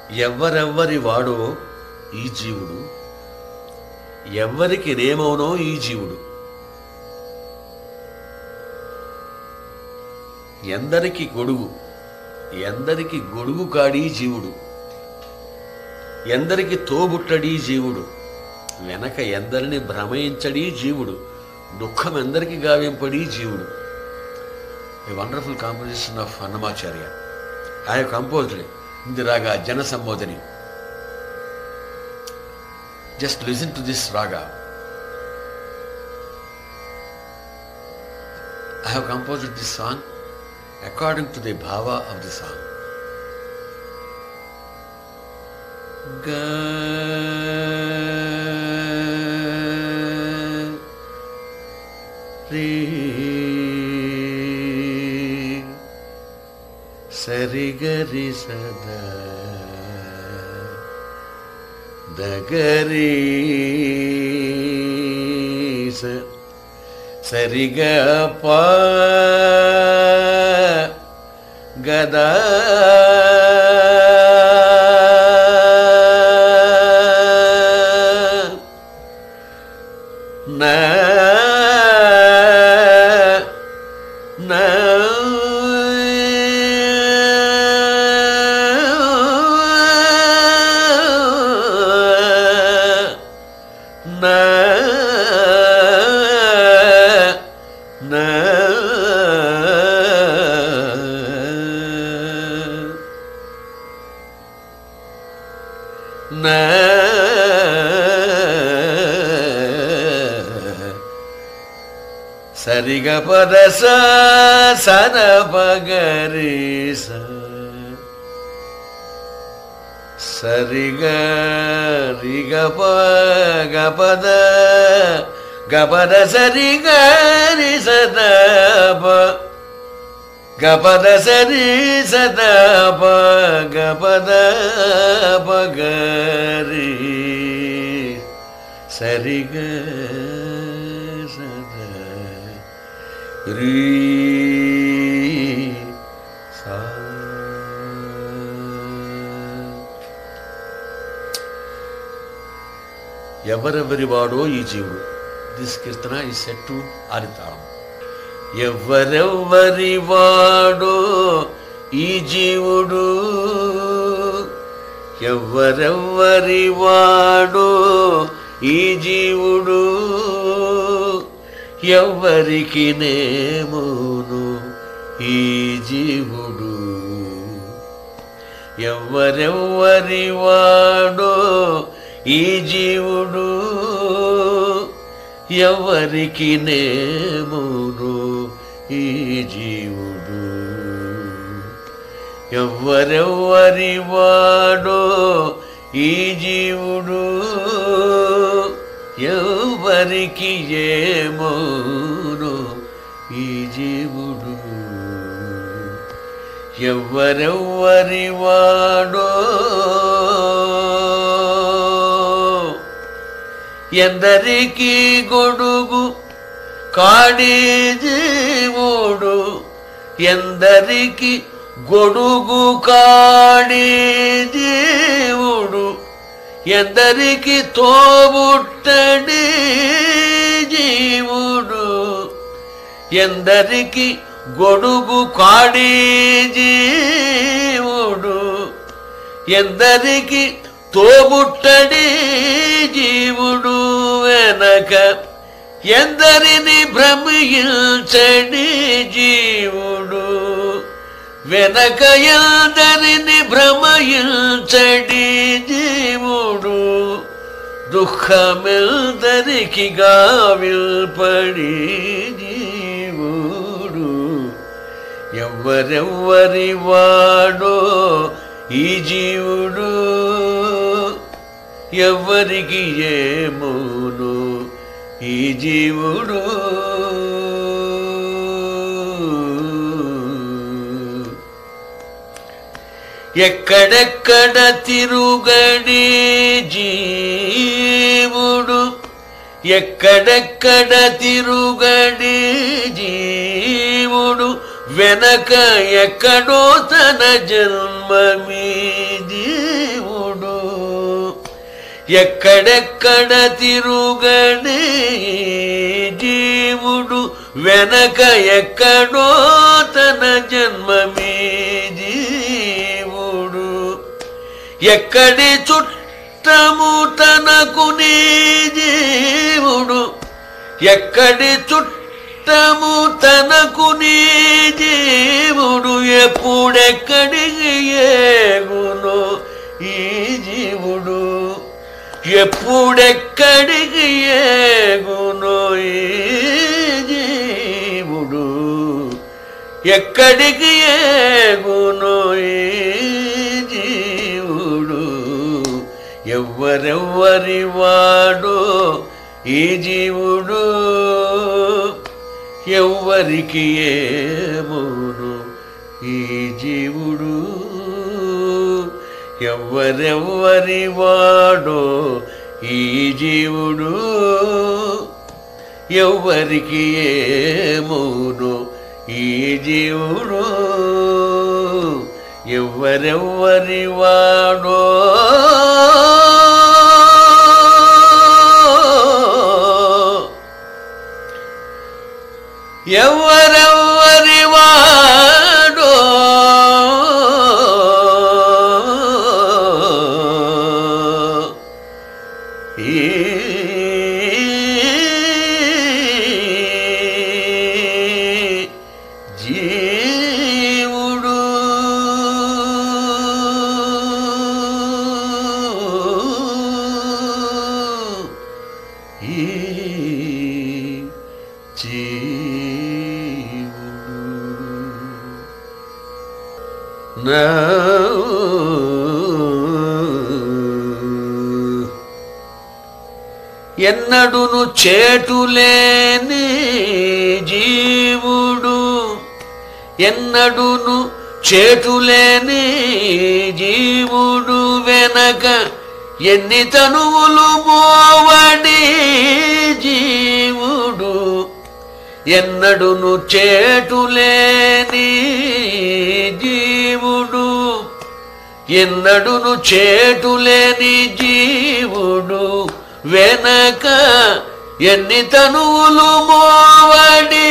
ఎవరెవ్వరి వాడో ఈ జీవుడు ఎవరికి రేమవునో ఈ జీవుడు ఎందరికి గొడుగు ఎందరికి గొడుగు కాడీ జీవుడు ఎందరికి తోబుట్టడీ జీవుడు వెనక ఎందరిని భ్రమయించడీ జీవుడు దుఃఖం ఎందరికి గావింపడీ జీవుడు a wonderful composition of Annamacharya I have composed ఇది raga Jana Sambodhani just listen to this raga I have composed this song according to the bhava of the song. Ga Re Sari Gari Sada Dagari Sa సరిగ గదా నా నా నా నా నా సరిగ పద సన పగరి సరిగ రిగ పగ పద గపద సరి గరి సదప గపద సరి సదప గపద పగరి సరి గ సద రీ సా ఎవరెవరి వాడో ఈ జీవుడు దిస్ కీర్తన ఈ సెట్ టు ఆరితాళం ఎవరెవ్వరి వాడో ఈ జీవుడు ఎవరెవ్వరి వాడో ఈ జీవుడు ఎవ్వరికి నేమును ఈ జీవుడు ఎవరెవ్వరి వాడో ఈ జీవుడు ఎవరికి నేమును ఈ జీవుడు ఎవ్వరెవ్వరి వాడో ఈ జీవుడు ఎవరికి ఏమోను ఈ జీవుడు ఎవ్వరెవ్వరి వాడో ఎందరికి గొడుగు కాడి జీవుడు ఎందరికి గొడుగు కాడి జీవుడు ఎందరికి తోబుట్టడి జీవుడు ఎందరికి గొడుగు కాడి జీవుడు ఎందరికి తోబుట్టడి జీవుడు వెనక ఎందరిని భ్రమించడి జీవుడు వెనక ఎందరిని భ్రమయించడి జీవుడు దుఃఖమెల్దరికి గావిల్పడి జీవుడు ఎవ్వరెవ్వరి వాడో ఈ జీవుడు ఎవ్వరికి ఏమోను ఈ జీవుడు ఎక్కడెక్కడ తిరుగడి జీవుడు ఎక్కడెక్కడ తిరుగడి జీవుడు వెనక ఎక్కడో తన జన్మమీ జీవుడు ఎక్కడెక్కడ తిరుగడే జీవుడు వెనక ఎక్కడో తన జన్మమే జీవుడు ఎక్కడి చుట్టము తనకు నీ జీవుడు ఎక్కడి చుట్టము తనకు నీ జీవుడు ఎప్పుడెక్కడికి ఏగునో ఈ జీవుడు ఎప్పుడెక్కడికి ఏగునో ఈ జీవుడు ఎక్కడికి ఏగునో ఈ జీవుడు ఎవ్వరెవ్వరి వాడో ఈ జీవుడు ఎవ్వరికి ఏమోను ఈ జీవుడు ఎవ్వరెవ్వరి వాడో ఈ జీవుడు ఎవ్వరికి ఏమోను ఈ జీవుడు ఎవ్వరెవ్వరి వాడో ఎవరెవ్వరి వాడో ఈ జీవుడు ఈ జీవుడు నా ఎన్నడును చేటులేని జీవుడు ఎన్నడును చేటులేని జీవుడు వెనక ఎన్ని తనువులు మోవడి జీవుడు ఎన్నడును చేటులేని జీవుడు ఎన్నడును చేటులేని జీవుడు వెనక ఎన్ని తనువులు మోవడి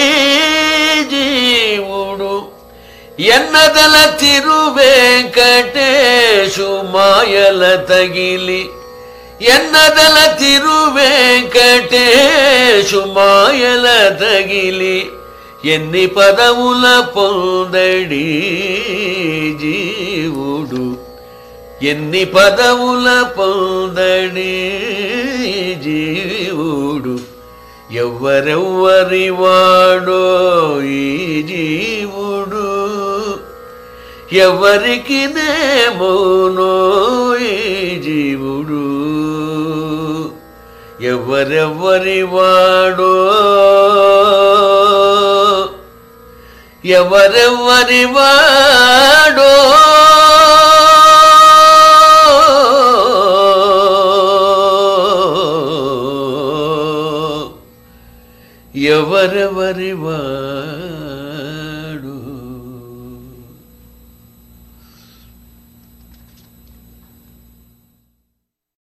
జీవుడు ఎన్నదల తిరువేంకటేశు మాయల తగిలి ఎన్నదల తిరువేంకటేశు మాయల తగిలి ఎన్ని పదవుల పొందడి జీవుడు ఎన్ని పదవుల పొందడి జీవుడు ఎవ్వరెవ్వరి వాడో ఈ జీవుడు ఎవరికి నేమోనో ఈ జీవుడు ఎవరెవ్వరి వాడో ఎవరెవ్వరి వాడో ఎవరెవరి వాడో